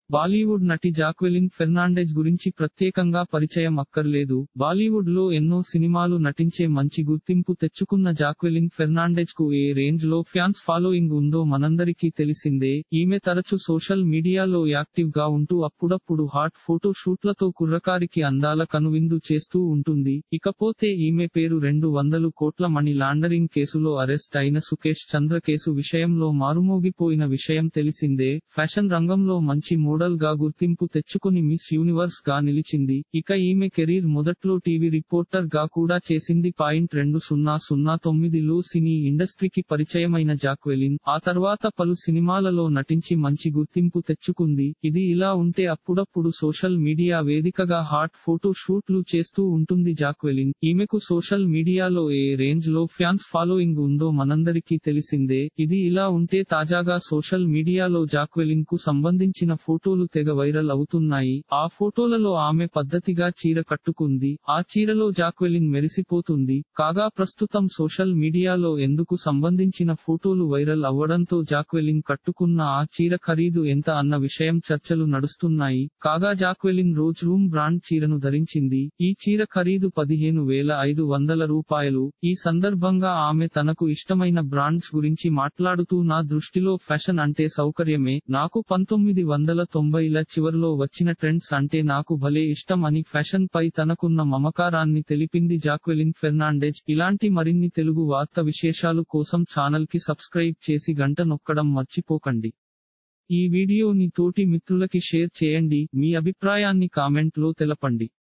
బాలీవుడ్ నటి Jacqueline Fernandez గురించి ప్రత్యేకంగా పరిచయం అక్కర్లేదు బాలీవుడ్ లో ఎన్నో సినిమాలు నటించే మంచి గుర్తింపు తెచ్చుకున్న జాక్వెలిన్ ఫెర్నాండెజ్ కు ఏ రేంజ్ లో ఫ్యాన్స్ ఫాలోయింగ్ ఉందో మనందరికీ తెలిసిందే ఈమె తరచు సోషల్ మీడియాలో యాక్టివ్ గా ఉంటూ అప్పుడప్పుడు హాట్ ఫోటో షూట్లతో కుర్రకారికి అందాల కనువిందు చేస్తూ ఉంటుంది ఇకపోతే ఈమె పేరు రెండు వందలు కోట్ల మనీ లాండరింగ్ కేసులో అరెస్ట్ అయిన సుకేష్ చంద్ర కేసు విషయంలో మారుమోగిపోయిన విషయం తెలిసిందే ఫ్యాషన్ రంగంలో మంచి మోడల్ గా గుర్తింపు తెచ్చుకుని మిస్ యూనివర్స్ గా నిలిచింది ఇక ఈమె కెరీర్ మొదట్లో టీవీ రిపోర్టర్ గా కూడా చేసింది పాయింట్ రెండు సున్నా సున్నా తొమ్మిదిలో సినీ ఇండస్ట్రీకి పరిచయమైన జాక్వెలిన్ ఆ తర్వాత పలు సినిమాలలో నటించి మంచి గుర్తింపు తెచ్చుకుంది ఇది ఇలా ఉంటే అప్పుడప్పుడు సోషల్ మీడియా వేదికగా హాట్ ఫోటో షూట్లు చేస్తూ ఉంటుంది జాక్వెలిన్ ఈమెకు సోషల్ మీడియాలో ఏ రేంజ్ లో ఫ్యాన్స్ ఫాలోయింగ్ ఉందో మనందరికీ తెలిసిందే ఇది ఇలా ఉంటే తాజాగా సోషల్ మీడియాలో జాక్వెలిన్ కు సంబంధించిన ఫోటోలు తెగ వైరల్ అవుతున్నాయి ఆ ఫోటోలలో ఆమె పద్ధతిగా చీర కట్టుకుంది ఆ చీరలో జాక్వెలిన్ మెరిసిపోతుంది కాగా ప్రస్తుతం సోషల్ మీడియాలో ఎందుకు సంబంధించిన ఫోటోలు వైరల్ అవ్వడంతో జాక్వెలిన్ కట్టుకున్న ఆ చీర ఖరీదు ఎంత అన్న విషయం చర్చలు నడుస్తున్నాయి కాగా జాక్వెలిన్ రోజ్ రూమ్ బ్రాండ్ చీరను ధరించింది ఈ చీర ఖరీదు పదిహేను వేల ఐదు వందల రూపాయలు ఈ సందర్భంగా ఆమె తనకు ఇష్టమైన బ్రాండ్స్ గురించి మాట్లాడుతూ నా దృష్టిలో ఫ్యాషన్ అంటే సౌకర్యమే నాకు పంతొమ్మిది వందల తొంభైల చివర్లో వచ్చిన ట్రెండ్స్ అంటే నాకు భలే ఇష్టం అని ఫ్యాషన్ పై తనకున్న మమకారాన్ని తెలిపింది జాక్వెలిన్ ఫెర్నాండెజ్ ఇలాంటి మరిన్ని తెలుగు వార్త విశేషాలు కోసం ఛానల్ కి సబ్స్క్రైబ్ చేసి గంట నొక్కడం మర్చిపోకండి ఈ వీడియోని తోటి మిత్రులకి షేర్ చేయండి మీ అభిప్రాయాన్ని కామెంట్ లో తెలపండి